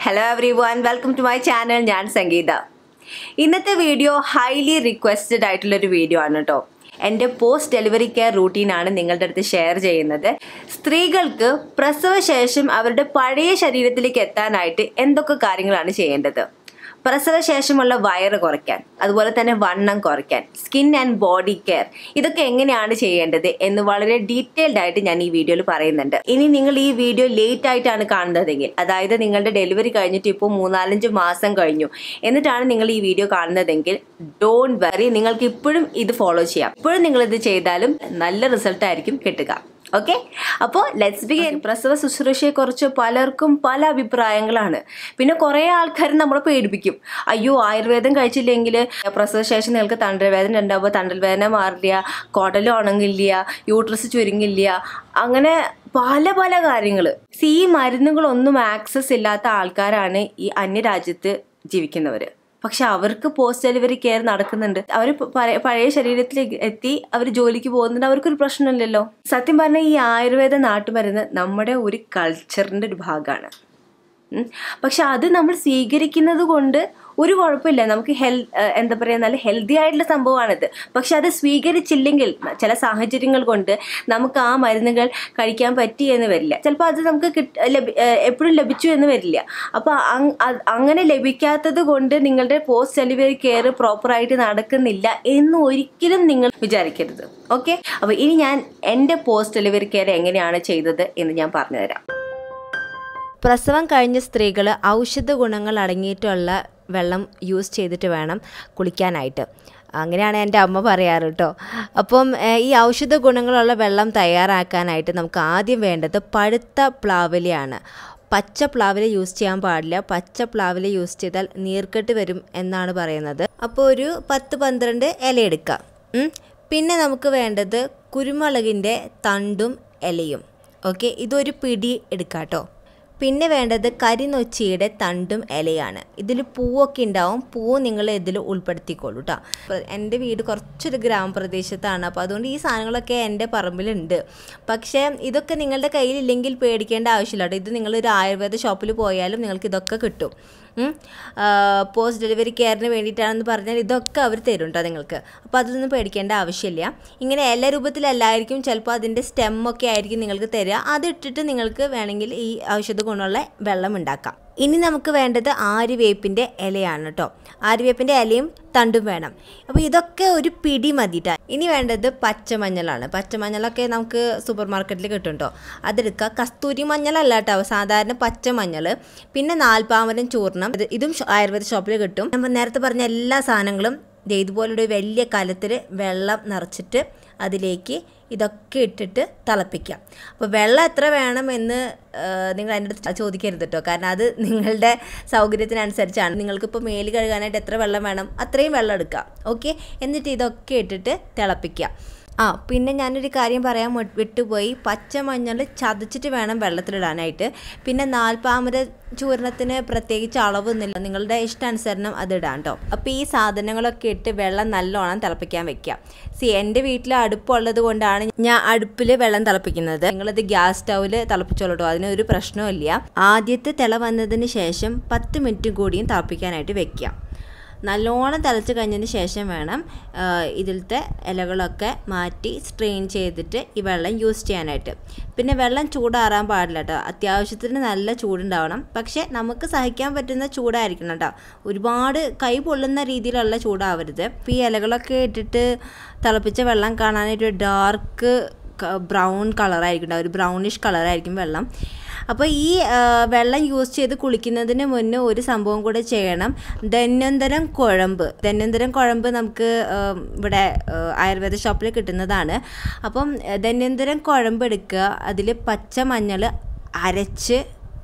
Hello everyone welcome to my channel ഞാൻ സംഗീത ഇന്നത്തെ video highly requested ആയിട്ടുള്ളൊരു video ആണ് കേട്ടോ എൻ്റെ പോസ്റ്റ് ഡെലിവറി കെയർ റൂട്ടീനാണ് നിങ്ങളുടെ അടുത്ത് ഷെയർ ചെയ്യുന്നത് സ്ത്രീകൾക്ക് പ്രസവശേഷം അവരുടെ പഴയ ശരീരത്തിലേക്ക് എത്താനായിട്ട് എന്തൊക്കെ കാര്യങ്ങളാണ് ചെയ്യേണ്ടത് പ്രസവശേഷമുള്ള വയറ് കുറയ്ക്കാൻ അതുപോലെ തന്നെ വണ്ണം കുറയ്ക്കാൻ സ്കിൻ ആൻഡ് ബോഡി കെയർ ഇതൊക്കെ എങ്ങനെയാണ് ചെയ്യേണ്ടത് എന്ന് വളരെ ഡീറ്റെയിൽഡ് ആയിട്ട് ഞാൻ ഈ വീഡിയോയിൽ പറയുന്നുണ്ട് ഇനി നിങ്ങൾ ഈ വീഡിയോ ലേറ്റ് ആയിട്ടാണ് കാണുന്നതെങ്കിൽ അതായത് നിങ്ങളുടെ ഡെലിവറി കഴിഞ്ഞിട്ട് ഇപ്പോൾ മൂന്നാലഞ്ച് മാസം കഴിഞ്ഞു എന്നിട്ടാണ് നിങ്ങൾ ഈ വീഡിയോ കാണുന്നതെങ്കിൽ ഡോണ്ട് വറി നിങ്ങൾക്ക് ഇപ്പോഴും ഇത് ഫോളോ ചെയ്യാം ഇപ്പോഴും നിങ്ങൾ ഇത് ചെയ്താലും നല്ല റിസൾട്ട് ആയിരിക്കും കിട്ടുക ഓക്കെ അപ്പോൾ ലെറ്റ്സ് ബിഗിൻ പ്രസവ ശുശ്രൂഷയെക്കുറിച്ച് പലർക്കും പല അഭിപ്രായങ്ങളാണ് പിന്നെ കുറേ ആൾക്കാർ നമ്മളെ പേടിപ്പിക്കും അയ്യോ ആയുർവേദം കഴിച്ചില്ലെങ്കിൽ പ്രസവശേഷം നിങ്ങൾക്ക് തണ്ടൽവേദന ഉണ്ടാവുമ്പോൾ തണ്ടൽവേദന മാറില്ല കുടൽ ഉണങ്ങില്ല യൂട്രസ് ചുരുങ്ങില്ല അങ്ങനെ പല പല കാര്യങ്ങൾ ഈ മരുന്നുകളൊന്നും ആക്സസ് ഇല്ലാത്ത ആൾക്കാരാണ് ഈ അന്യരാജ്യത്ത് ജീവിക്കുന്നവർ പക്ഷെ അവർക്ക് പോസ്റ്റ് ഡെലിവറി കെയർ നടക്കുന്നുണ്ട് അവർ പഴയ ശരീരത്തിലേക്ക് എത്തി അവർ ജോലിക്ക് പോകുന്നുണ്ട് അവർക്കൊരു പ്രശ്നമില്ലല്ലോ സത്യം പറഞ്ഞാൽ ഈ ആയുർവേദ നാട്ടുമരുന്ന് നമ്മുടെ ഒരു കൾച്ചറിൻ്റെ ഒരു ഭാഗമാണ് പക്ഷെ അത് നമ്മൾ സ്വീകരിക്കുന്നത് കൊണ്ട് ഒരു കുഴപ്പമില്ല നമുക്ക് ഹെൽ എന്താ പറയുക നല്ല ഹെൽത്തി ആയിട്ടുള്ള സംഭവമാണിത് പക്ഷെ അത് സ്വീകരിച്ചില്ലെങ്കിൽ ചില സാഹചര്യങ്ങൾ കൊണ്ട് നമുക്ക് ആ മരുന്നുകൾ കഴിക്കാൻ പറ്റി എന്ന് വരില്ല ചിലപ്പോൾ അത് നമുക്ക് കിട്ട എപ്പോഴും ലഭിച്ചു എന്ന് വരില്ല അപ്പോൾ അങ്ങനെ ലഭിക്കാത്തത് കൊണ്ട് നിങ്ങളുടെ പോസ്റ്റ് ഡെലിവറി കെയർ പ്രോപ്പറായിട്ട് നടക്കുന്നില്ല എന്ന് ഒരിക്കലും നിങ്ങൾ വിചാരിക്കരുത് ഓക്കെ അപ്പോൾ ഇനി ഞാൻ എൻ്റെ പോസ്റ്റ് ഡെലിവറി കെയർ എങ്ങനെയാണ് ചെയ്തത് എന്ന് ഞാൻ പറഞ്ഞുതരാം പ്രസവം കഴിഞ്ഞ സ്ത്രീകൾ ഔഷധ ഗുണങ്ങൾ അടങ്ങിയിട്ടുള്ള വെള്ളം യൂസ് ചെയ്തിട്ട് വേണം കുളിക്കാനായിട്ട് അങ്ങനെയാണ് എൻ്റെ അമ്മ പറയാറ് കേട്ടോ അപ്പം ഈ ഔഷധ ഗുണങ്ങളുള്ള വെള്ളം തയ്യാറാക്കാനായിട്ട് നമുക്ക് ആദ്യം വേണ്ടത് പഴുത്ത പ്ലാവിലയാണ് പച്ച പ്ലാവില യൂസ് ചെയ്യാൻ പാടില്ല പച്ച പ്ലാവില യൂസ് ചെയ്താൽ നീർക്കെട്ട് വരും എന്നാണ് പറയുന്നത് അപ്പോൾ ഒരു പത്ത് പന്ത്രണ്ട് ഇല എടുക്കാം പിന്നെ നമുക്ക് വേണ്ടത് കുരുമുളകിൻ്റെ തണ്ടും ഇലയും ഓക്കെ ഇതൊരു പിടി എടുക്കാം കേട്ടോ പിന്നെ വേണ്ടത് കരിനൊച്ചിയുടെ തണ്ടും ഇലയാണ് ഇതിൽ പൂവൊക്കെ ഉണ്ടാവും പൂവ് നിങ്ങൾ ഇതിൽ ഉൾപ്പെടുത്തിക്കോളൂ കേട്ടോ എൻ്റെ വീട് കുറച്ചൊരു ഗ്രാമപ്രദേശത്താണ് അപ്പോൾ അതുകൊണ്ട് ഈ സാധനങ്ങളൊക്കെ എൻ്റെ പറമ്പിലുണ്ട് പക്ഷേ ഇതൊക്കെ നിങ്ങളുടെ കയ്യിലില്ലെങ്കിൽ പേടിക്കേണ്ട ആവശ്യമില്ല കേട്ടോ ഇത് നിങ്ങളൊരു ആയുർവേദ ഷോപ്പിൽ പോയാലും നിങ്ങൾക്ക് ഇതൊക്കെ കിട്ടും പോസ്റ്റ് ഡെലിവറി കെയറിന് വേണ്ടിയിട്ടാണെന്ന് പറഞ്ഞാൽ ഇതൊക്കെ അവർ തരും കേട്ടോ നിങ്ങൾക്ക് അപ്പോൾ അതൊന്നും പേടിക്കേണ്ട ആവശ്യമില്ല ഇങ്ങനെ എല്ലാ രൂപത്തിലല്ലായിരിക്കും ചിലപ്പോൾ അതിൻ്റെ സ്റ്റെമ്മൊക്കെ ആയിരിക്കും നിങ്ങൾക്ക് തരിക അതിട്ടിട്ട് നിങ്ങൾക്ക് വേണമെങ്കിൽ ഈ ഔഷധ ഗുണമുള്ള വെള്ളം ഉണ്ടാക്കാം ഇനി നമുക്ക് വേണ്ടത് ആര്യവേപ്പിൻ്റെ ഇലയാണ് കേട്ടോ ആര്യവേപ്പിൻ്റെ ഇലയും തണ്ടും വേണം അപ്പോൾ ഇതൊക്കെ ഒരു പിടി മതിട്ടാ ഇനി വേണ്ടത് പച്ചമഞ്ഞളാണ് പച്ചമഞ്ഞളൊക്കെ നമുക്ക് സൂപ്പർ മാർക്കറ്റിൽ കിട്ടും കേട്ടോ അതെടുക്കുക കസ്തൂരി മഞ്ഞളല്ല കേട്ടോ സാധാരണ പച്ചമഞ്ഞൾ പിന്നെ നാൽപ്പാമരം ചൂർണം ഇതും ആയുർവേദ ഷോപ്പിൽ കിട്ടും നമ്മൾ നേരത്തെ പറഞ്ഞ എല്ലാ സാധനങ്ങളും ഇതുപോലൊരു വലിയ കലത്തിൽ വെള്ളം നിറച്ചിട്ട് അതിലേക്ക് ഇതൊക്കെ ഇട്ടിട്ട് തിളപ്പിക്കാം അപ്പോൾ വെള്ളം എത്ര വേണമെന്ന് നിങ്ങൾ എൻ്റെ അടുത്ത് ചോദിക്കരുത് കേട്ടോ കാരണം അത് നിങ്ങളുടെ സൗകര്യത്തിനനുസരിച്ചാണ് നിങ്ങൾക്കിപ്പോൾ മേല് കഴുകാനായിട്ട് എത്ര വെള്ളം വേണം അത്രയും വെള്ളം എടുക്കുക ഓക്കെ എന്നിട്ട് ഇതൊക്കെ ഇട്ടിട്ട് തിളപ്പിക്കുക ആ പിന്നെ ഞാനൊരു കാര്യം പറയാൻ വിട്ടുപോയി പച്ചമഞ്ഞൾ ചതച്ചിട്ട് വേണം വെള്ളത്തിലിടാനായിട്ട് പിന്നെ നാൽപ്പാമര ചൂർണത്തിന് പ്രത്യേകിച്ച് അളവൊന്നുമില്ല നിങ്ങളുടെ ഇഷ്ടാനുസരണം അത് ഇടാം കേട്ടോ അപ്പോൾ ഈ സാധനങ്ങളൊക്കെ ഇട്ട് വെള്ളം നല്ലോണം തിളപ്പിക്കാൻ വെക്കുക സി എൻ്റെ വീട്ടിൽ അടുപ്പുള്ളത് കൊണ്ടാണ് ഞാൻ അടുപ്പിൽ വെള്ളം തിളപ്പിക്കുന്നത് നിങ്ങളത് ഗ്യാസ് സ്റ്റൗവിൽ തിളപ്പിച്ചോളൂ കേട്ടോ അതിനൊരു പ്രശ്നമില്ല ആദ്യത്തെ തിള വന്നതിന് ശേഷം പത്ത് മിനിറ്റ് കൂടിയും തിളപ്പിക്കാനായിട്ട് വെക്കുക നല്ലോണം തിളച്ച് കഴിഞ്ഞതിന് ശേഷം വേണം ഇതിലത്തെ ഇലകളൊക്കെ മാറ്റി സ്ട്രെയിൻ ചെയ്തിട്ട് ഈ വെള്ളം യൂസ് ചെയ്യാനായിട്ട് പിന്നെ വെള്ളം ചൂടാറാൻ പാടില്ല കേട്ടോ അത്യാവശ്യത്തിന് നല്ല ചൂടുണ്ടാവണം പക്ഷേ നമുക്ക് സഹിക്കാൻ പറ്റുന്ന ചൂടായിരിക്കണം കേട്ടോ ഒരുപാട് കൈ പൊള്ളുന്ന രീതിയിലുള്ള ചൂടാവരുത് ഇപ്പോൾ ഈ ഇലകളൊക്കെ ഇട്ടിട്ട് തിളപ്പിച്ച വെള്ളം കാണാനായിട്ട് ഡാർക്ക് ബ്രൗൺ കളറായിരിക്കും ഒരു ബ്രൗണിഷ് കളറായിരിക്കും വെള്ളം അപ്പോൾ ഈ വെള്ളം യൂസ് ചെയ്ത് കുളിക്കുന്നതിന് മുന്നേ ഒരു സംഭവം കൂടെ ചെയ്യണം ധന്വന്തരം കുഴമ്പ് ധന്വന്തരം കുഴമ്പ് നമുക്ക് ഇവിടെ ആയുർവേദ ഷോപ്പിൽ കിട്ടുന്നതാണ് അപ്പം ധന്വന്തരം കുഴമ്പ് എടുക്കുക അതിൽ പച്ച മഞ്ഞൾ അരച്ച്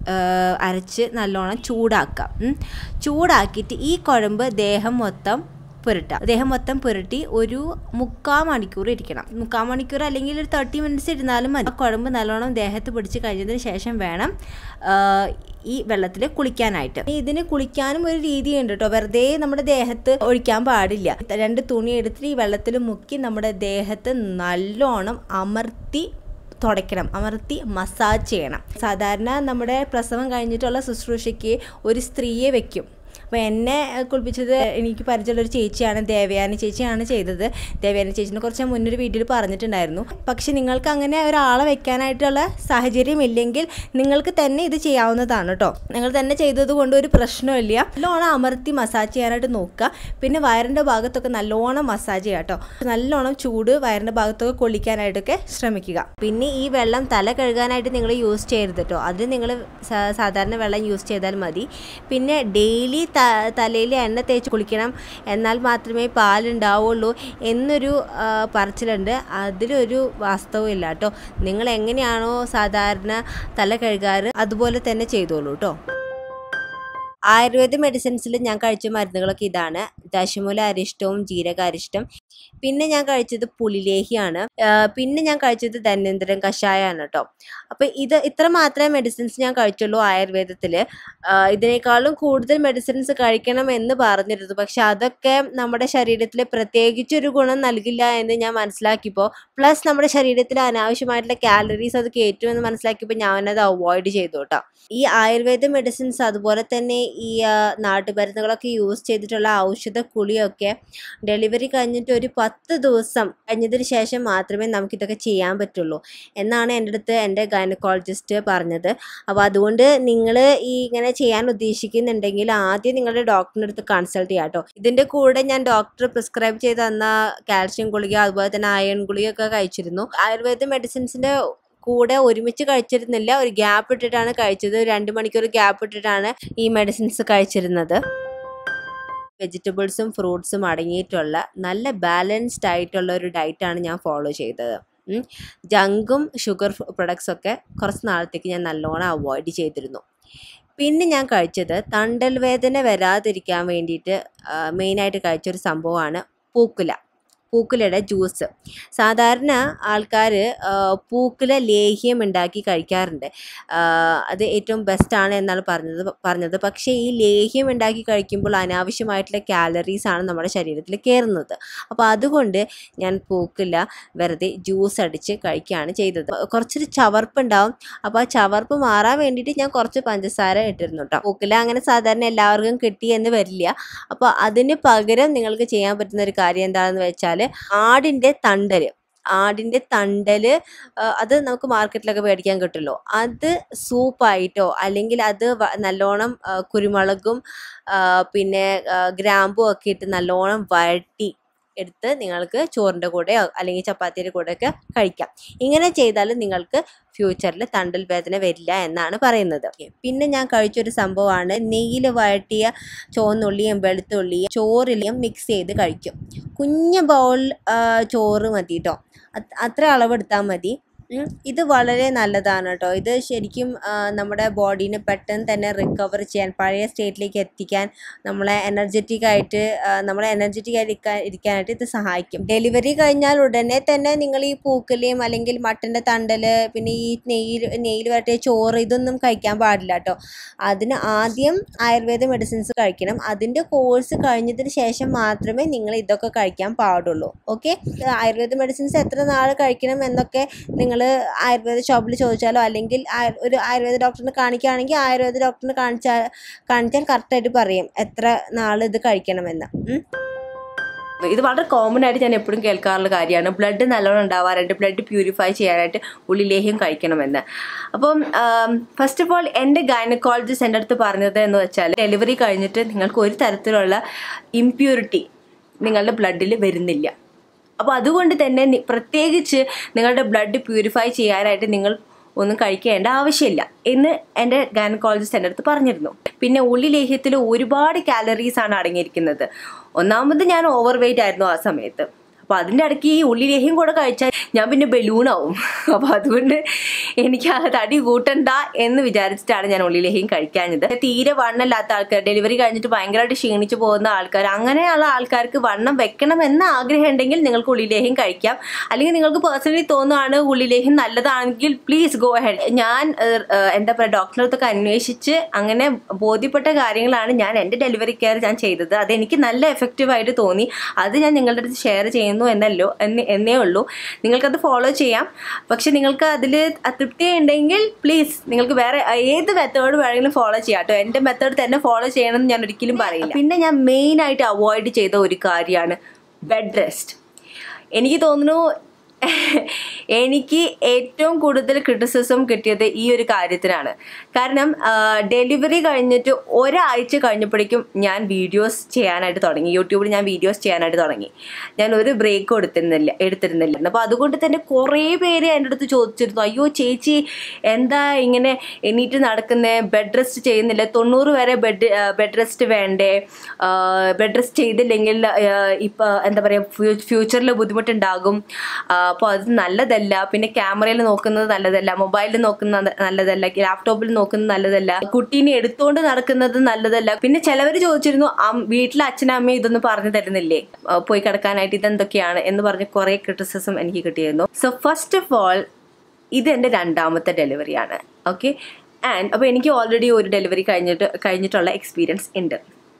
അരച്ച് നല്ലോണം ചൂടാക്കുക ചൂടാക്കിയിട്ട് ഈ കുഴമ്പ് ദേഹം മൊത്തം പുരട്ടുക ദേഹം മൊത്തം പുരട്ടി ഒരു മുക്കാൽ മണിക്കൂർ ഇരിക്കണം മുക്കാൽ മണിക്കൂർ അല്ലെങ്കിൽ ഒരു തേർട്ടി മിനിറ്റ്സ് ഇരുന്നാലും മതി കുഴമ്പ് നല്ലോണം ദേഹത്ത് പിടിച്ച് കഴിഞ്ഞതിന് ശേഷം വേണം ഈ വെള്ളത്തിൽ കുളിക്കാനായിട്ട് ഇതിന് കുളിക്കാനും ഒരു രീതിയുണ്ട് കേട്ടോ വെറുതെ നമ്മുടെ ദേഹത്ത് ഒഴിക്കാൻ പാടില്ല രണ്ട് തുണി എടുത്തിട്ട് ഈ വെള്ളത്തിൽ മുക്കി നമ്മുടെ ദേഹത്ത് നല്ലോണം അമർത്തി തുടയ്ക്കണം അമർത്തി മസാജ് ചെയ്യണം സാധാരണ നമ്മുടെ പ്രസവം കഴിഞ്ഞിട്ടുള്ള ശുശ്രൂഷയ്ക്ക് ഒരു സ്ത്രീയെ വെക്കും അപ്പോൾ എന്നെ കുളിപ്പിച്ചത് എനിക്ക് പരിചയമുള്ള ഒരു ചേച്ചിയാണ് ദേവയാനി ചേച്ചിയാണ് ചെയ്തത് ദേവയാനി ചേച്ചിനെ കുറച്ച് ഞാൻ മുന്നൊരു വീഡിയോയിൽ പറഞ്ഞിട്ടുണ്ടായിരുന്നു പക്ഷെ നിങ്ങൾക്ക് അങ്ങനെ ഒരാളെ വെക്കാനായിട്ടുള്ള സാഹചര്യം ഇല്ലെങ്കിൽ നിങ്ങൾക്ക് തന്നെ ഇത് ചെയ്യാവുന്നതാണ് കേട്ടോ നിങ്ങൾ തന്നെ ചെയ്തത് കൊണ്ട് ഒരു പ്രശ്നമില്ല നല്ലോണം അമർത്തി മസാജ് ചെയ്യാനായിട്ട് നോക്കുക പിന്നെ വയറിൻ്റെ ഭാഗത്തൊക്കെ നല്ലോണം മസാജ് ചെയ്യുക കേട്ടോ നല്ലോണം ചൂട് വയറിൻ്റെ ഭാഗത്തൊക്കെ കൊള്ളിക്കാനായിട്ടൊക്കെ ശ്രമിക്കുക പിന്നെ ഈ വെള്ളം തല കഴുകാനായിട്ട് നിങ്ങൾ യൂസ് ചെയ്യരുത് കേട്ടോ അത് നിങ്ങൾ സാധാരണ വെള്ളം യൂസ് ചെയ്താൽ മതി പിന്നെ ഡെയിലി തലയിൽ എണ്ണ തേച്ച് കുളിക്കണം എന്നാൽ മാത്രമേ പാലുണ്ടാവുള്ളൂ എന്നൊരു ആ, പറച്ചിലുണ്ട് അതിലൊരു വാസ്തവം ഇല്ല കേട്ടോ നിങ്ങൾ എങ്ങനെയാണോ സാധാരണ തല കഴുകാറ് അതുപോലെ തന്നെ ചെയ്തോളൂ കേട്ടോ ആയുർവേദ മെഡിസിൻസിൽ ഞാൻ കഴിച്ച മരുന്നുകളൊക്കെ ഇതാണ് ദശമൂല അരിഷ്ടവും ജീരക അരിഷ്ടം പിന്നെ ഞാൻ കഴിച്ചത് പുളിലേഹിയാണ് ആ, പിന്നെ ഞാൻ കഴിച്ചത് ധന്വന്തരം കഷായമാണ് കേട്ടോ അപ്പോൾ ഇത് ഇത്ര മാത്രമേ മെഡിസിൻസ് ഞാൻ കഴിച്ചുള്ളൂ ആയുർവേദത്തിൽ ഇതിനേക്കാളും കൂടുതൽ മെഡിസിൻസ് കഴിക്കണം എന്ന് പറഞ്ഞിരുന്നു പക്ഷെ അതൊക്കെ നമ്മുടെ ശരീരത്തിൽ പ്രത്യേകിച്ചൊരു ഗുണം നൽകില്ല എന്ന് ഞാൻ മനസ്സിലാക്കിയപ്പോൾ പ്ലസ് നമ്മുടെ ശരീരത്തിൽ അനാവശ്യമായിട്ടുള്ള കാലറീസ് അത് കയറ്റുമെന്ന് മനസ്സിലാക്കിയപ്പോൾ ഞാനത് അവോയ്ഡ് ചെയ്തു കേട്ടോ ഈ ആയുർവേദ മെഡിസിൻസ് അതുപോലെ തന്നെ ഈ ആ, നാട്ടുമരുന്നുകളൊക്കെ യൂസ് ചെയ്തിട്ടുള്ള ഔഷധ കുളിയൊക്കെ ഡെലിവറി കഴിഞ്ഞിട്ട് ഒരു പത്ത് ദിവസം കഴിഞ്ഞതിന് ശേഷം മാത്രമേ നമുക്കിതൊക്കെ ചെയ്യാൻ പറ്റുള്ളൂ എന്നാണ് എൻ്റെ അടുത്ത് എൻ്റെ ഗൈനക്കോളജിസ്റ്റ് പറഞ്ഞത് അപ്പോൾ അതുകൊണ്ട് നിങ്ങൾ ഈ ഇങ്ങനെ ചെയ്യാൻ ഉദ്ദേശിക്കുന്നുണ്ടെങ്കിൽ ആദ്യം നിങ്ങളുടെ ഡോക്ടറിൻ്റെ അടുത്ത് കൺസൾട്ട് ചെയ്യാം കേട്ടോ ഇതിൻ്റെ കൂടെ ഞാൻ ഡോക്ടർ പ്രിസ്ക്രൈബ് ചെയ്ത് തന്ന കാൽഷ്യം ഗുളിക അതുപോലെ തന്നെ അയൺ ഗുളികയൊക്കെ കഴിച്ചിരുന്നു ആയുർവേദ മെഡിസിൻസിൻ്റെ കൂടെ ഒരുമിച്ച് കഴിച്ചിരുന്നില്ല ഒരു ഗ്യാപ്പ് ഇട്ടിട്ടാണ് കഴിച്ചത് ഒരു രണ്ട് മണിക്കൂർ ഗ്യാപ്പ് ഇട്ടിട്ടാണ് ഈ മെഡിസിൻസ് കഴിച്ചിരുന്നത് വെജിറ്റബിൾസും ഫ്രൂട്ട്സും അടങ്ങിയിട്ടുള്ള നല്ല ബാലൻസ്ഡ് ആയിട്ടുള്ള ഒരു ഡയറ്റാണ് ഞാൻ ഫോളോ ചെയ്തത് ഉം. ജങ്കും ഷുഗർ പ്രൊഡക്ട്സ് ഒക്കെ കുറച്ച് നാളത്തേക്ക് ഞാൻ നല്ലോണം അവോയ്ഡ് ചെയ്തിരുന്നു പിന്നെ ഞാൻ കഴിച്ചത് തണ്ടൽ വേദന വരാതിരിക്കാൻ വേണ്ടിയിട്ട് മെയിനായിട്ട് കഴിച്ചൊരു സംഭവമാണ് പൂക്കുല പൂക്കുലയുടെ ജ്യൂസ് സാധാരണ ആൾക്കാർ പൂക്കുല ലേഹ്യം ഉണ്ടാക്കി കഴിക്കാറുണ്ട് ആ, അത് ഏറ്റവും ബെസ്റ്റാണ് എന്നാണ് പറഞ്ഞത് പറഞ്ഞത് പക്ഷേ ഈ ലേഹ്യം ഉണ്ടാക്കി കഴിക്കുമ്പോൾ അനാവശ്യമായിട്ടുള്ള കാലറീസ് ആണ് നമ്മുടെ ശരീരത്തിൽ കയറുന്നത് അപ്പോൾ അതുകൊണ്ട് ഞാൻ പൂക്കുല വെറുതെ ജ്യൂസ് അടിച്ച് കഴിക്കുകയാണ് ചെയ്തത് കുറച്ചൊരു ചവർപ്പുണ്ടാവും അപ്പോൾ ആ ചവർപ്പ് മാറാൻ വേണ്ടിയിട്ട് ഞാൻ കുറച്ച് പഞ്ചസാര ഇട്ടിരുന്നു കേട്ടോ പൂക്കുല അങ്ങനെ സാധാരണ എല്ലാവർക്കും കിട്ടി എന്ന് വരില്ല അപ്പോൾ അതിന് പകരം നിങ്ങൾക്ക് ചെയ്യാൻ പറ്റുന്ന ഒരു കാര്യം എന്താണെന്ന് വെച്ചാൽ ആടിൻ്റെ തണ്ടൽ ആടിൻ്റെ തണ്ടല് ആ, അത് നമുക്ക് മാർക്കറ്റിലൊക്കെ മേടിക്കാൻ കിട്ടുമല്ലോ അത് സൂപ്പായിട്ടോ അല്ലെങ്കിൽ അത് വ- നല്ലോണം ആ, കുരുമുളകും ആ, പിന്നെ ആ, ഗ്രാമ്പും ഒക്കെ ഇട്ട് നല്ലോണം വഴട്ടി എടുത്ത് നിങ്ങൾക്ക് ചോറിൻ്റെ കൂടെയോ അല്ലെങ്കിൽ ചപ്പാത്തിയുടെ കൂടെയൊക്കെ കഴിക്കാം ഇങ്ങനെ ചെയ്താൽ നിങ്ങൾക്ക് ഫ്യൂച്ചറിൽ തണ്ടൽ വേദന വരില്ല എന്നാണ് പറയുന്നത് പിന്നെ ഞാൻ കഴിച്ചൊരു സംഭവമാണ് നെയ്യിൽ വഴട്ടിയ ചുവന്നുള്ളിയും വെളുത്തുള്ളിയും ചോറിലും മിക്സ് ചെയ്ത് കഴിക്കും കുഞ്ഞ് ബൗൾ ചോറ് മതി കേട്ടോ അത്ര അളവെടുത്താൽ മതി ഉം. ഇത് വളരെ നല്ലതാണ് കേട്ടോ ഇത് ശരിക്കും ആ, നമ്മുടെ ബോഡീനെ പെട്ടെന്ന് തന്നെ റിക്കവർ ചെയ്യാൻ പഴയ സ്റ്റേറ്റിലേക്ക് എത്തിക്കാൻ നമ്മളെ എനർജറ്റിക് ആയിട്ട് ആ, നമ്മളെ എനർജറ്റിക് ആയിട്ട് ഇരിക്കാൻ- ഇരിക്കാനായിട്ട് ഇത് സഹായിക്കും ഡെലിവറി കഴിഞ്ഞാൽ ഉടനെ തന്നെ നിങ്ങൾ ഈ പൂക്കലയും അല്ലെങ്കിൽ മട്ടൻ്റെ തണ്ടല് പിന്നെ ഈ നെയ്യിൽ നെയ്യിൽ വരട്ടിയ ചോറ് ഇതൊന്നും കഴിക്കാൻ പാടില്ല കേട്ടോ അതിന് ആദ്യം ആയുർവേദ മെഡിസിൻസ് കഴിക്കണം അതിൻ്റെ കോഴ്സ് കഴിഞ്ഞതിന് ശേഷം മാത്രമേ നിങ്ങൾ ഇതൊക്കെ കഴിക്കാൻ പാടുള്ളൂ ഓക്കെ ആയുർവേദ മെഡിസിൻസ് എത്ര നാൾ കഴിക്കണം എന്നൊക്കെ നിങ്ങൾ ആയുർവേദ ഷോപ്പിൽ ചോദിച്ചാലോ അല്ലെങ്കിൽ ആയു- ഒരു ആയുർവേദ ഡോക്ടറിനെ കാണിക്കുകയാണെങ്കിൽ ആയുർവേദ ഡോക്ടറിനെ കാണിച്ചാൽ കാണിച്ചാൽ കറക്റ്റായിട്ട് പറയും എത്ര നാൾ ഇത് കഴിക്കണമെന്ന് ഉം. ഇത് വളരെ കോമൺ ആയിട്ട് ഞാൻ എപ്പോഴും കേൾക്കാറുള്ള കാര്യമാണ് ബ്ലഡ് നല്ലോണം ഉണ്ടാവാറുണ്ട് ബ്ലഡ് പ്യൂരിഫൈ ചെയ്യാനായിട്ട് ഉള്ളിലേഹ്യം കഴിക്കണമെന്ന് അപ്പം ഫസ്റ്റ് ഓഫ് ഓൾ എൻ്റെ ഗൈനക്കോളജിസ്റ്റ് എൻ്റെ അടുത്ത് പറഞ്ഞത് എന്ന് വെച്ചാൽ ഡെലിവറി കഴിഞ്ഞിട്ട് നിങ്ങൾക്ക് ഒരു തരത്തിലുള്ള ഇമ്പ്യൂരിറ്റി നിങ്ങളുടെ ബ്ലഡിൽ വരുന്നില്ല അപ്പോൾ അതുകൊണ്ട് തന്നെ നി- പ്രത്യേകിച്ച് നിങ്ങളുടെ ബ്ലഡ് പ്യൂരിഫൈ ചെയ്യാനായിട്ട് നിങ്ങൾ ഒന്നും കഴിക്കേണ്ട ആവശ്യമില്ല എന്ന് എൻ്റെ ഗൈനക്കോളജിസ്റ്റ് എൻ്റെ അടുത്ത് പറഞ്ഞിരുന്നു പിന്നെ ഉള്ളി ലേഹ്യത്തിൽ ഒരുപാട് കാലറീസ് ആണ് അടങ്ങിയിരിക്കുന്നത് ഒന്നാമത് ഞാൻ ഓവർ വെയിറ്റ് ആയിരുന്നു ആ സമയത്ത് അപ്പോൾ അതിൻ്റെ ഇടയ്ക്ക് ഈ ഉള്ളി ലേഹ്യം കൂടെ കഴിച്ചാൽ ഞാൻ പിന്നെ ബലൂണാവും അപ്പോൾ അതുകൊണ്ട് എനിക്ക് ആ തടി കൂട്ടണ്ട എന്ന് വിചാരിച്ചിട്ടാണ് ഞാൻ ഉള്ളി ലേഹ്യം കഴിക്കാഞ്ഞത് തീരെ വണ്ണമില്ലാത്ത ആൾക്കാർ ഡെലിവറി കഴിഞ്ഞിട്ട് ഭയങ്കരമായിട്ട് ക്ഷീണിച്ചു പോകുന്ന ആൾക്കാർ അങ്ങനെയുള്ള ആൾക്കാർക്ക് വണ്ണം വെക്കണം എന്ന ആഗ്രഹം ഉണ്ടെങ്കിൽ നിങ്ങൾക്ക് ഉള്ളി ലേഹ്യം കഴിക്കാം അല്ലെങ്കിൽ നിങ്ങൾക്ക് പേഴ്സണലി തോന്നുകയാണ് ഉള്ളി ലേഹ്യം നല്ലതാണെങ്കിൽ പ്ലീസ് ഗോ ഹെഡ് ഞാൻ ഏഹ്, ഏഹ്, എന്താ പറയുക ഡോക്ടറെ അടുത്തൊക്കെ അന്വേഷിച്ച് അങ്ങനെ ബോധ്യപ്പെട്ട കാര്യങ്ങളാണ് ഞാൻ എൻ്റെ ഡെലിവറി കെയർ ഞാൻ ചെയ്തത് അത് എനിക്ക് നല്ല എഫക്റ്റീവായിട്ട് തോന്നി അത് ഞാൻ നിങ്ങളുടെ അടുത്ത് ഷെയർ ചെയ്യുന്നു പറയുന്നു എന്നല്ലോ എന്ന് എന്നേ ഉള്ളൂ നിങ്ങൾക്കത് ഫോളോ ചെയ്യാം പക്ഷെ നിങ്ങൾക്ക് അതിൽ അതൃപ്തി ഉണ്ടെങ്കിൽ പ്ലീസ് നിങ്ങൾക്ക് വേറെ ഏത് മെത്തേഡ് വേണമെങ്കിലും ഫോളോ ചെയ്യാം കേട്ടോ എൻ്റെ മെത്തേഡ് തന്നെ ഫോളോ ചെയ്യണമെന്ന് ഞാൻ ഒരിക്കലും പറയില്ല പിന്നെ ഞാൻ മെയിനായിട്ട് അവോയ്ഡ് ചെയ്ത ഒരു കാര്യമാണ് ബെഡ് റെസ്റ്റ് എനിക്ക് തോന്നുന്നു എനിക്ക് ഏറ്റവും കൂടുതൽ ക്രിറ്റിസിസം കിട്ടിയത് ഈ ഒരു കാര്യത്തിനാണ് കാരണം ഡെലിവറി കഴിഞ്ഞിട്ട് ഒരാഴ്ച കഴിഞ്ഞപ്പോഴേക്കും ഞാൻ വീഡിയോസ് ചെയ്യാനായിട്ട് തുടങ്ങി യൂട്യൂബിൽ ഞാൻ വീഡിയോസ് ചെയ്യാനായിട്ട് തുടങ്ങി ഞാൻ ഒരു ബ്രേക്കും എടുത്തിരുന്നില്ല എടുത്തിരുന്നില്ല അപ്പോൾ അതുകൊണ്ട് തന്നെ കുറേ പേര് എൻ്റെ അടുത്ത് ചോദിച്ചിരുന്നു അയ്യോ ചേച്ചി എന്താ ഇങ്ങനെ എണീറ്റ് നടക്കുന്നേ ബെഡ് റെസ്റ്റ് ചെയ്യുന്നില്ല തൊണ്ണൂറ് വരെ ബെഡ് ബെഡ് റെസ്റ്റ് വേണ്ടേ ബെഡ് റെസ്റ്റ് ചെയ്തില്ലെങ്കിൽ ഇപ്പോൾ എന്താ പറയുക ഫ്യൂച്ചറിൽ ബുദ്ധിമുട്ടുണ്ടാകും അപ്പോൾ അത് നല്ലതല്ല പിന്നെ ക്യാമറയിൽ നോക്കുന്നത് നല്ലതല്ല മൊബൈലിൽ നോക്കുന്നത് നല്ലതല്ല ലാപ്ടോപ്പിൽ നോക്കുന്നത് നല്ലതല്ല കുട്ടീനെ എടുത്തുകൊണ്ട് നടക്കുന്നത് നല്ലതല്ല പിന്നെ ചിലവർ ചോദിച്ചിരുന്നു വീട്ടിലെ അച്ഛനും അമ്മയും ഇതൊന്നും പറഞ്ഞു തരുന്നില്ലേ പോയി കിടക്കാനായിട്ട് ഇതെന്തൊക്കെയാണ് എന്ന് പറഞ്ഞ് കുറേ ക്രിറ്റിസിസം എനിക്ക് കിട്ടിയിരുന്നു സോ ഫസ്റ്റ് ഓഫ് ഓൾ ഇത് എൻ്റെ രണ്ടാമത്തെ ഡെലിവറിയാണ് ഓക്കെ ആൻഡ് അപ്പോൾ എനിക്ക് ഓൾറെഡി ഒരു ഡെലിവറി കഴിഞ്ഞിട്ട് കഴിഞ്ഞിട്ടുള്ള എക്സ്പീരിയൻസ് ഉണ്ട്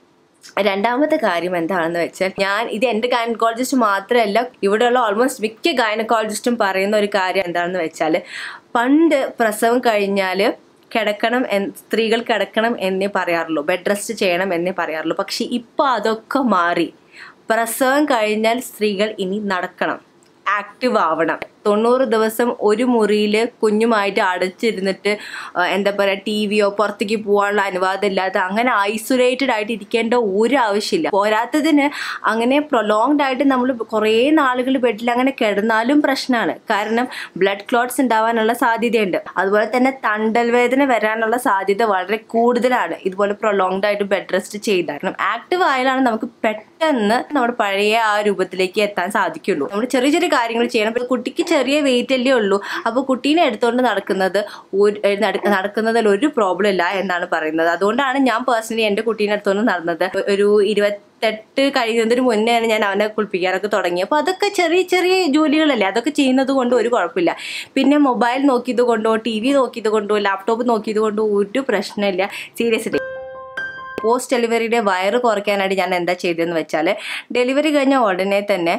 രണ്ടാമത്തെ കാര്യം എന്താണെന്ന് വെച്ചാൽ ഞാൻ ഇത് എൻ്റെ ഗൈനക്കോളജിസ്റ്റ് മാത്രമല്ല ഇവിടെയുള്ള ഓൾമോസ്റ്റ് മിക്ക ഗൈനക്കോളജിസ്റ്റും പറയുന്ന ഒരു കാര്യം എന്താണെന്ന് വെച്ചാൽ പണ്ട് പ്രസവം കഴിഞ്ഞാൽ കിടക്കണം സ്ത്രീകൾ കിടക്കണം എന്നേ പറയാറുള്ളൂ ബെഡ് റെസ്റ്റ് ചെയ്യണം എന്നേ പറയാറുള്ളൂ പക്ഷെ ഇപ്പോൾ അതൊക്കെ മാറി പ്രസവം കഴിഞ്ഞാൽ സ്ത്രീകൾ ഇനി നടക്കണം ആക്റ്റീവ് ആവണം തൊണ്ണൂറ് ദിവസം ഒരു മുറിയിൽ കുഞ്ഞുമായിട്ട് അടച്ചിരുന്നിട്ട് എന്താ പറയുക ടി വിയോ പുറത്തേക്ക് പോകാനുള്ള അനുവാദം ഇല്ലാതെ അങ്ങനെ ഐസൊലേറ്റഡ് ആയിട്ട് ഇരിക്കേണ്ട ഒരു ആവശ്യമില്ല പോരാത്തതിന് അങ്ങനെ പ്രൊലോങ്ഡ് ആയിട്ട് നമ്മൾ കുറേ നാളുകൾ ബെഡിൽ അങ്ങനെ കിടന്നാലും പ്രശ്നമാണ് കാരണം ബ്ലഡ് ക്ലോട്ട്സ് ഉണ്ടാവാനുള്ള സാധ്യതയുണ്ട് അതുപോലെ തന്നെ തണ്ടൽ വേദന വരാനുള്ള സാധ്യത വളരെ കൂടുതലാണ് ഇതുപോലെ പ്രൊലോങ്ഡ് ആയിട്ട് ബെഡ് റെസ്റ്റ് ചെയ്താൽ കാരണം ആക്റ്റീവ് ആയാലാണ് നമുക്ക് പെട്ടെന്ന് നമ്മുടെ പഴയ ആ രൂപത്തിലേക്ക് എത്താൻ സാധിക്കുള്ളൂ നമ്മൾ ചെറിയ ചെറിയ കാര്യങ്ങൾ ചെയ്യണം കുട്ടിക്ക് ചെറിയ വെയിറ്റ് അല്ലേ ഉള്ളൂ അപ്പോൾ കുട്ടീനെ എടുത്തുകൊണ്ട് നടക്കുന്നത് ഒരു നടക്കുന്നതിൽ ഒരു പ്രോബ്ലം ഇല്ല എന്നാണ് പറയുന്നത് അതുകൊണ്ടാണ് ഞാൻ പേഴ്സണലി എൻ്റെ കുട്ടീനെ എടുത്തുകൊണ്ട് നടന്നത് ഒരു ഇരുപത്തെട്ട് കഴിയുന്നതിന് മുന്നെയാണ് ഞാൻ അവനെ കുളിപ്പിക്കാനൊക്കെ തുടങ്ങി അപ്പോൾ അതൊക്കെ ചെറിയ ചെറിയ ജോലികളല്ലേ അതൊക്കെ ചെയ്യുന്നത് കൊണ്ട് ഒരു കുഴപ്പമില്ല പിന്നെ മൊബൈൽ നോക്കിയത് കൊണ്ടോ ടി വി നോക്കിയത് കൊണ്ടോ ലാപ്ടോപ്പ് നോക്കിയത് കൊണ്ടോ ഒരു പ്രശ്നമില്ല സീരിയസ്ലി പോസ്റ്റ് ഡെലിവറിയുടെ വയറ് കുറയ്ക്കാനായിട്ട് ഞാൻ എന്താ ചെയ്തതെന്ന് വെച്ചാൽ ഡെലിവറി കഴിഞ്ഞ ഉടനെ തന്നെ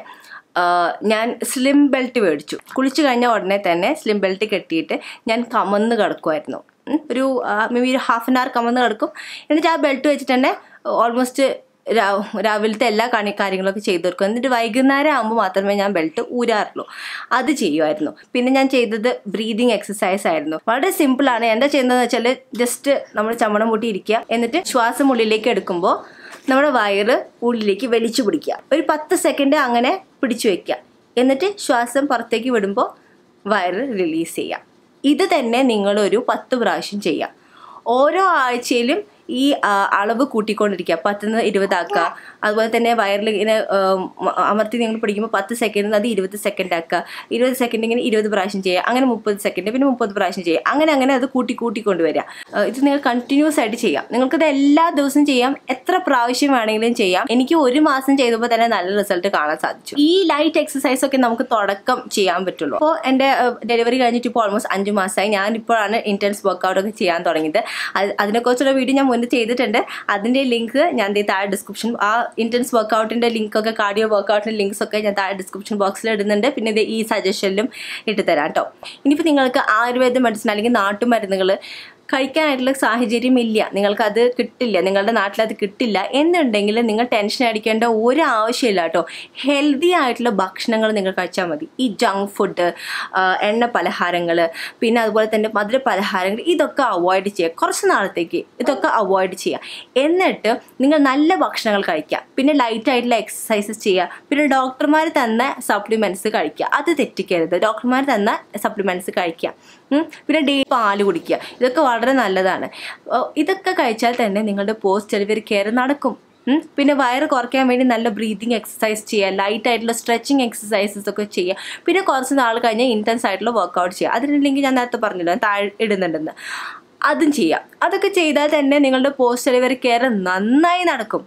ഞാൻ സ്ലിം ബെൽറ്റ് മേടിച്ചു കുളിച്ച് കഴിഞ്ഞ ഉടനെ തന്നെ സ്ലിം ബെൽറ്റ് കെട്ടിയിട്ട് ഞാൻ കമന്ന് കിടക്കുമായിരുന്നു ഒരു മേ ബി ഒരു ഹാഫ് ആൻ അവർ കമന്ന് കിടക്കും എന്നിട്ട് ആ ബെൽറ്റ് വെച്ചിട്ട് തന്നെ ഓൾമോസ്റ്റ് രാവിലത്തെ എല്ലാ കണി കാര്യങ്ങളൊക്കെ ചെയ്തു തീർക്കും എന്നിട്ട് വൈകുന്നേരം ആകുമ്പോൾ മാത്രമേ ഞാൻ ബെൽറ്റ് ഊരാറുള്ളൂ അത് ചെയ്യുമായിരുന്നു പിന്നെ ഞാൻ ചെയ്തത് ബ്രീതിങ് എക്സസൈസ് ആയിരുന്നു വളരെ സിമ്പിളാണ് എന്താ ചെയ്യുന്നതെന്ന് വെച്ചാൽ ജസ്റ്റ് നമ്മൾ ചമ്മണം മുട്ടി ഇരിക്കുക എന്നിട്ട് ശ്വാസം ഉള്ളിലേക്ക് എടുക്കുമ്പോൾ നമ്മുടെ വയറ് ഉള്ളിലേക്ക് വലിച്ചു പിടിക്കുക ഒരു പത്ത് സെക്കൻഡ് അങ്ങനെ പിടിച്ചു വെക്കുക എന്നിട്ട് ശ്വാസം പുറത്തേക്ക് വിടുമ്പോൾ വയറ് റിലീസ് ചെയ്യുക ഇത് തന്നെ നിങ്ങളൊരു പത്ത് പ്രാവശ്യം ചെയ്യാം ഓരോ ആഴ്ചയിലും ഈ അളവ് കൂട്ടിക്കൊണ്ടിരിക്കുക പത്തുനിന്ന് ഇരുപതാക്കുക അതുപോലെ തന്നെ വയറിൽ ഇങ്ങനെ അമർത്തി നിങ്ങൾ പിടിക്കുമ്പോൾ പത്ത് സെക്കൻഡ് അത് ഇരുപത് സെക്കൻഡ് ആക്കുക ഇരുപത് സെക്കൻഡ് ഇങ്ങനെ ഇരുപത് പ്രാവശ്യം ചെയ്യുക അങ്ങനെ മുപ്പത് സെക്കൻഡ് പിന്നെ മുപ്പത് പ്രാവശ്യം ചെയ്യുക അങ്ങനെ അങ്ങനെ അത് കൂട്ടി കൂട്ടി കൊണ്ടുവരിക ഇത് നിങ്ങൾ കണ്ടിന്യൂസ് ആയിട്ട് ചെയ്യാം നിങ്ങൾക്കത് എല്ലാ ദിവസവും ചെയ്യാം എത്ര പ്രാവശ്യം വേണമെങ്കിലും ചെയ്യാം എനിക്ക് ഒരു മാസം ചെയ്തപ്പോൾ തന്നെ നല്ല റിസൾട്ട് കാണാൻ സാധിച്ചു ഈ ലൈറ്റ് എക്സസൈസ് ഒക്കെ നമുക്ക് തുടക്കം ചെയ്യാൻ പറ്റുള്ളൂ അപ്പോൾ എൻ്റെ ഡെലിവറി കഴിഞ്ഞിട്ട് ഇപ്പോൾ ഓൾമോസ്റ്റ് അഞ്ച് മാസമായി ഞാൻ ഇപ്പോഴാണ് ഇൻറ്റൻസ് വർക്കൗട്ട് ഒക്കെ ചെയ്യാൻ തുടങ്ങിയത് അതിനെക്കുറിച്ചുള്ള വീഡിയോ ഞാൻ മുന്നേ ചെയ്തിട്ടുണ്ട് അതിൻ്റെ ലിങ്ക് ഞാൻ താഴെ ഡിസ്ക്രിപ്ഷൻ ആ ഇൻറ്റൻസ് വർക്കൗട്ടിൻ്റെ ലിങ്കൊക്കെ കാർഡിയോ വർക്കൗട്ടിൻ്റെ ലിങ്ക്സ് ഒക്കെ ഞാൻ താഴെ ഡിസ്ക്രിപ്ഷൻ ബോക്സിൽ ഇടുന്നുണ്ട് പിന്നെ ഇത് ഈ സജഷനിലും ഇട്ട് തരാം കേട്ടോ ഇനിയിപ്പോൾ നിങ്ങൾക്ക് ആയുർവേദ മെഡിസിൻ അല്ലെങ്കിൽ നാട്ടുമരുന്നുകൾ കഴിക്കാനായിട്ടുള്ള സാഹചര്യം ഇല്ല നിങ്ങൾക്കത് കിട്ടില്ല നിങ്ങളുടെ നാട്ടിൽ അത് കിട്ടില്ല എന്നുണ്ടെങ്കിൽ നിങ്ങൾ ടെൻഷൻ അടിക്കേണ്ട ഒരു ആവശ്യമില്ല കേട്ടോ ഹെൽത്തി ആയിട്ടുള്ള ഭക്ഷണങ്ങൾ നിങ്ങൾ കഴിച്ചാൽ മതി ഈ ജങ്ക് ഫുഡ് എണ്ണ പലഹാരങ്ങൾ പിന്നെ അതുപോലെ തന്നെ മധുര പലഹാരങ്ങൾ ഇതൊക്കെ അവോയ്ഡ് ചെയ്യുക കുറച്ച് നാളത്തേക്ക് ഇതൊക്കെ അവോയ്ഡ് ചെയ്യുക എന്നിട്ട് നിങ്ങൾ നല്ല ഭക്ഷണങ്ങൾ കഴിക്കുക പിന്നെ ലൈറ്റ് ആയിട്ടുള്ള എക്സസൈസസ് ചെയ്യുക പിന്നെ ഡോക്ടർമാർ തന്ന സപ്ലിമെൻറ്റ്സ് കഴിക്കുക അത് തെറ്റിക്കരുത് ഡോക്ടർമാർ തന്ന സപ്ലിമെൻറ്റ്സ് കഴിക്കുക പിന്നെ ഡേ പാല് കുടിക്കുക ഇതൊക്കെ വളരെ നല്ലതാണ് ഇതൊക്കെ കഴിച്ചാൽ തന്നെ നിങ്ങളുടെ പോസ്റ്റ് ഡെലിവറി കെയർ നടക്കും പിന്നെ വയറ് കുറയ്ക്കാൻ വേണ്ടി നല്ല ബ്രീതിങ് എക്സസൈസ് ചെയ്യുക ലൈറ്റ് ആയിട്ടുള്ള സ്ട്രെച്ചിങ് എക്സസൈസസ് ഒക്കെ ചെയ്യുക പിന്നെ കുറച്ച് നാൾ കഴിഞ്ഞ് ഇൻറ്റൻസ് ആയിട്ടുള്ള വർക്കൗട്ട് ചെയ്യുക അതിൻ്റെ ലിങ്ക് ഞാൻ നേരത്തെ പറഞ്ഞില്ല താഴെ ഇടുന്നുണ്ടെന്ന് അതും ചെയ്യാം അതൊക്കെ ചെയ്താൽ തന്നെ നിങ്ങളുടെ പോസ്റ്റ് ഡെലിവറി കെയർ നന്നായി നടക്കും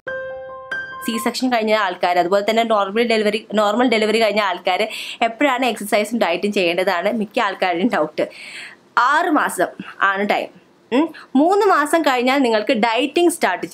സി സെക്ഷൻ കഴിഞ്ഞ ആൾക്കാർ അതുപോലെ തന്നെ നോർമൽ ഡെലിവറി നോർമൽ ഡെലിവറി കഴിഞ്ഞ ആൾക്കാർ എപ്പോഴാണ് എക്സസൈസും ഡയറ്റും ചെയ്യേണ്ടതാണ് മിക്ക ആൾക്കാരുടെയും ഡൗട്ട് ആറ് മാസം ആണ് ടൈം മൂന്ന് മാസം കഴിഞ്ഞാൽ നിങ്ങൾക്ക് ഡയറ്റിംഗ് സ്റ്റാർട്ട് ചെയ്യാം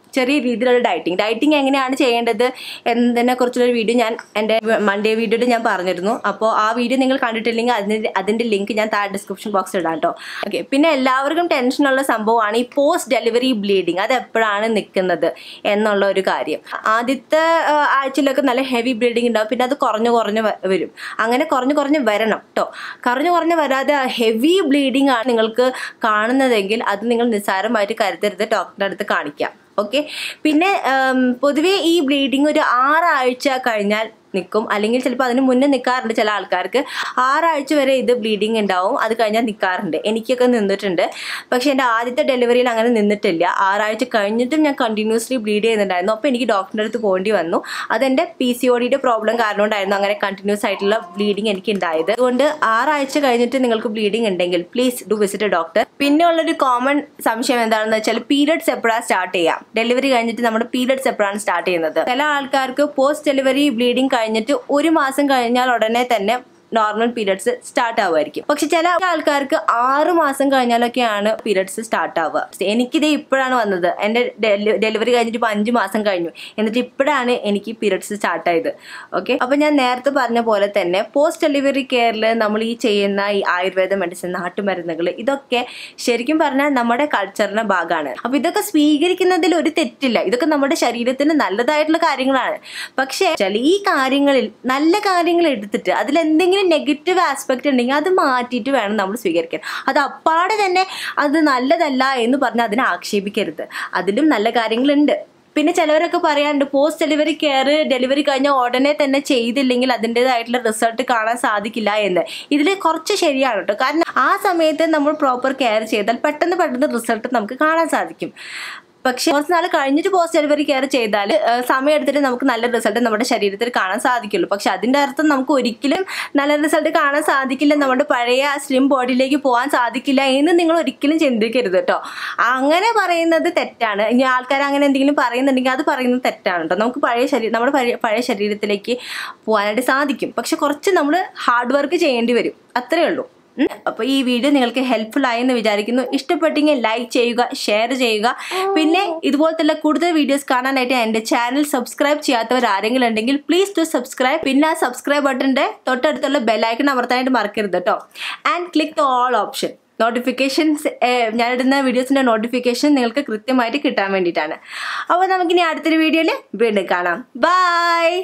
ചെറിയ രീതിയിലുള്ള ഡയറ്റിംഗ് ഡയറ്റിംഗ് എങ്ങനെയാണ് ചെയ്യേണ്ടത് എന്നതിനെ കുറിച്ചുള്ള വീഡിയോ ഞാൻ എൻ്റെ മൺഡേ വീഡിയോയിൽ ഞാൻ പറഞ്ഞിരുന്നു അപ്പോൾ ആ വീഡിയോ നിങ്ങൾ കണ്ടിട്ടില്ലെങ്കിൽ അതിൻ്റെ അതിൻ്റെ ലിങ്ക് ഞാൻ താഴെ ഡിസ്ക്രിപ്ഷൻ ബോക്സിൽ ഇടാം കേട്ടോ ഓക്കെ പിന്നെ എല്ലാവർക്കും ടെൻഷനുള്ള സംഭവമാണ് ഈ പോസ്റ്റ് ഡെലിവറി ബ്ലീഡിങ് അത് എപ്പോഴാണ് നിൽക്കുന്നത് എന്നുള്ള ഒരു കാര്യം ആദ്യത്തെ ആ, ആഴ്ചയിലൊക്കെ നല്ല ഹെവി ബ്ലീഡിങ് ഉണ്ടാവും പിന്നെ അത് കുറഞ്ഞു കുറഞ്ഞ് വ- വരും അങ്ങനെ കുറഞ്ഞു കുറഞ്ഞ് വരണം കേട്ടോ കുറഞ്ഞു കുറഞ്ഞ് വരാതെ ഹെവി ബ്ലീഡിങ് ആണ് നിങ്ങൾക്ക് കാണുന്നതെങ്കിൽ അത് നിങ്ങൾ നിസ്സാരമായിട്ട് കരുതരുത് ഡോക്ടറുടെ അടുത്ത് കാണിക്കാം ഓക്കെ പിന്നെ ഉം, പൊതുവേ ഈ ബ്ലീഡിങ് ഒരു ആറാഴ്ച കഴിഞ്ഞാൽ നിൽക്കും അല്ലെങ്കിൽ ചിലപ്പോൾ അതിന് മുന്നേ നിൽക്കാറുണ്ട് ചില ആൾക്കാർക്ക് ആറാഴ്ച വരെ ഇത് ബ്ലീഡിങ് ഉണ്ടാവും അത് കഴിഞ്ഞാൽ നിൽക്കാറുണ്ട് എനിക്കൊക്കെ നിന്നിട്ടുണ്ട് പക്ഷേ എൻ്റെ ആദ്യത്തെ ഡെലിവറിയിൽ അങ്ങനെ നിന്നിട്ടില്ല ആറാഴ്ച കഴിഞ്ഞിട്ടും ഞാൻ കണ്ടിന്യൂസ്ലി ബ്ലീഡ് ചെയ്യുന്നുണ്ടായിരുന്നു അപ്പോൾ എനിക്ക് ഡോക്ടറിൻ്റെ അടുത്ത് പോകേണ്ടി വന്നു അതെൻ്റെ പി സി ഒ ഡിയുടെ പ്രോബ്ലം കാരണം കൊണ്ടായിരുന്നു അങ്ങനെ കണ്ടിന്യൂസ് ആയിട്ടുള്ള ബ്ലീഡിങ് എനിക്ക് ഉണ്ടായത് അതുകൊണ്ട് ആറാഴ്ച കഴിഞ്ഞിട്ട് നിങ്ങൾക്ക് ബ്ലീഡിങ് ഉണ്ടെങ്കിൽ പ്ലീസ് ഡു വിസിറ്റ് ഡോക്ടർ പിന്നെ ഉള്ളൊരു കോമൺ സംശയം എന്താണെന്ന് വെച്ചാൽ പീരിയഡ്സ് എപ്പോഴാണ് സ്റ്റാർട്ട് ചെയ്യാം ഡെലിവറി കഴിഞ്ഞിട്ട് നമ്മുടെ പീരിയഡ്സ് എപ്പോഴാണ് സ്റ്റാർട്ട് ചെയ്യുന്നത് ചില ആൾക്കാർക്ക് പോസ്റ്റ് ഡെലിവറി ബ്ലീഡിങ് കഴിഞ്ഞിട്ട് ഒരു മാസം കഴിഞ്ഞാൽ ഉടനെ തന്നെ നോർമൽ പീരിയഡ്സ് സ്റ്റാർട്ട് ആവുമായിരിക്കും പക്ഷെ ചില ആൾക്കാർക്ക് ആറ് മാസം കഴിഞ്ഞാലൊക്കെയാണ് പീരിയഡ്സ് സ്റ്റാർട്ട് ആവുക എനിക്കിത് ഇപ്പോഴാണ് വന്നത് എൻ്റെ ഡെലിവറി കഴിഞ്ഞിട്ട് ഇപ്പോൾ അഞ്ച് മാസം കഴിഞ്ഞു എന്നിട്ട് ഇപ്പോഴാണ് എനിക്ക് പീരിയഡ്സ് സ്റ്റാർട്ട് ആയത് ഓക്കെ അപ്പോൾ ഞാൻ നേരത്തെ പറഞ്ഞ പോലെ തന്നെ പോസ്റ്റ് ഡെലിവറി കെയറിൽ നമ്മൾ ഈ ചെയ്യുന്ന ഈ ആയുർവേദ മെഡിസിൻ നാട്ടുമരുന്നുകൾ ഇതൊക്കെ ശരിക്കും പറഞ്ഞാൽ നമ്മുടെ കൾച്ചറിന്റെ ഭാഗമാണ് അപ്പോൾ ഇതൊക്കെ സ്വീകരിക്കുന്നതിൽ ഒരു തെറ്റില്ല ഇതൊക്കെ നമ്മുടെ ശരീരത്തിന് നല്ലതായിട്ടുള്ള കാര്യങ്ങളാണ് പക്ഷേ ചില ഈ കാര്യങ്ങളിൽ നല്ല കാര്യങ്ങൾ എടുത്തിട്ട് അതിൽ എന്തെങ്കിലും നെഗറ്റീവ് ആസ്പെക്ട് ഉണ്ടെങ്കിൽ അത് മാറ്റിയിട്ട് വേണം നമ്മൾ സ്വീകരിക്കാൻ അത് അപ്പാടെ തന്നെ അത് നല്ലതല്ല എന്ന് പറഞ്ഞ് അതിനെ ആക്ഷേപിക്കരുത് അതിലും നല്ല കാര്യങ്ങളുണ്ട് പിന്നെ ചിലവരൊക്കെ പറയാറുണ്ട് പോസ്റ്റ് ഡെലിവറി കെയർ ഡെലിവറി കഴിഞ്ഞ ഉടനെ തന്നെ ചെയ്തില്ലെങ്കിൽ അതിൻ്റെതായിട്ടുള്ള റിസൾട്ട് കാണാൻ സാധിക്കില്ല എന്ന് ഇതിൽ കുറച്ച് ശരിയാണ് കേട്ടോ കാരണം ആ സമയത്ത് നമ്മൾ പ്രോപ്പർ കെയർ ചെയ്താൽ പെട്ടെന്ന് പെട്ടെന്ന് റിസൾട്ട് നമുക്ക് കാണാൻ സാധിക്കും പക്ഷെ കുറച്ച് നാൾ കഴിഞ്ഞിട്ട് പോസ്റ്റ് ഡെലിവറി കെയർ ചെയ്താൽ സമയം എടുത്തിട്ട് നമുക്ക് നല്ല റിസൾട്ട് നമ്മുടെ ശരീരത്തിൽ കാണാൻ സാധിക്കുള്ളൂ പക്ഷെ അതിൻ്റെ അർത്ഥം നമുക്ക് ഒരിക്കലും നല്ല റിസൾട്ട് കാണാൻ സാധിക്കില്ല നമ്മുടെ പഴയ സ്ലിം ബോഡിയിലേക്ക് പോകാൻ സാധിക്കില്ല എന്ന് നിങ്ങൾ ഒരിക്കലും ചിന്തിക്കരുത് കേട്ടോ അങ്ങനെ പറയുന്നത് തെറ്റാണ് ഇനി ആൾക്കാർ അങ്ങനെ എന്തെങ്കിലും പറയുന്നുണ്ടെങ്കിൽ അത് പറയുന്നത് തെറ്റാണ് കേട്ടോ നമുക്ക് പഴയ ശരീരം നമ്മുടെ പഴയ പഴയ ശരീരത്തിലേക്ക് പോകാനായിട്ട് സാധിക്കും പക്ഷെ കുറച്ച് നമ്മൾ ഹാർഡ് വർക്ക് ചെയ്യേണ്ടി വരും അത്രേ ഉള്ളൂ ഉം. അപ്പോൾ ഈ വീഡിയോ നിങ്ങൾക്ക് ഹെൽപ്ഫുൾ ആയി എന്ന് വിചാരിക്കുന്നു ഇഷ്ടപ്പെട്ടെങ്കിൽ ലൈക്ക് ചെയ്യുക ഷെയർ ചെയ്യുക പിന്നെ ഇതുപോലത്തെ കൂടുതൽ വീഡിയോസ് കാണാനായിട്ട് എൻ്റെ ചാനൽ സബ്സ്ക്രൈബ് ചെയ്യാത്തവർ ആരെങ്കിലും ഉണ്ടെങ്കിൽ പ്ലീസ് ടു സബ്സ്ക്രൈബ് പിന്നെ ആ സബ്സ്ക്രൈബ് ബട്ടൻ്റെ തൊട്ടടുത്തുള്ള ബെല്ലൈക്കൺ അമർത്താനായിട്ട് മറക്കരുത് കേട്ടോ and click the all option notifications ഞാനിടുന്ന വീഡിയോസിൻ്റെ നോട്ടിഫിക്കേഷൻ നിങ്ങൾക്ക് കൃത്യമായിട്ട് കിട്ടാൻ വേണ്ടിയിട്ടാണ് അപ്പോൾ നമുക്കിനി അടുത്തൊരു വീഡിയോയിൽ വീണ്ടും കാണാം ബൈ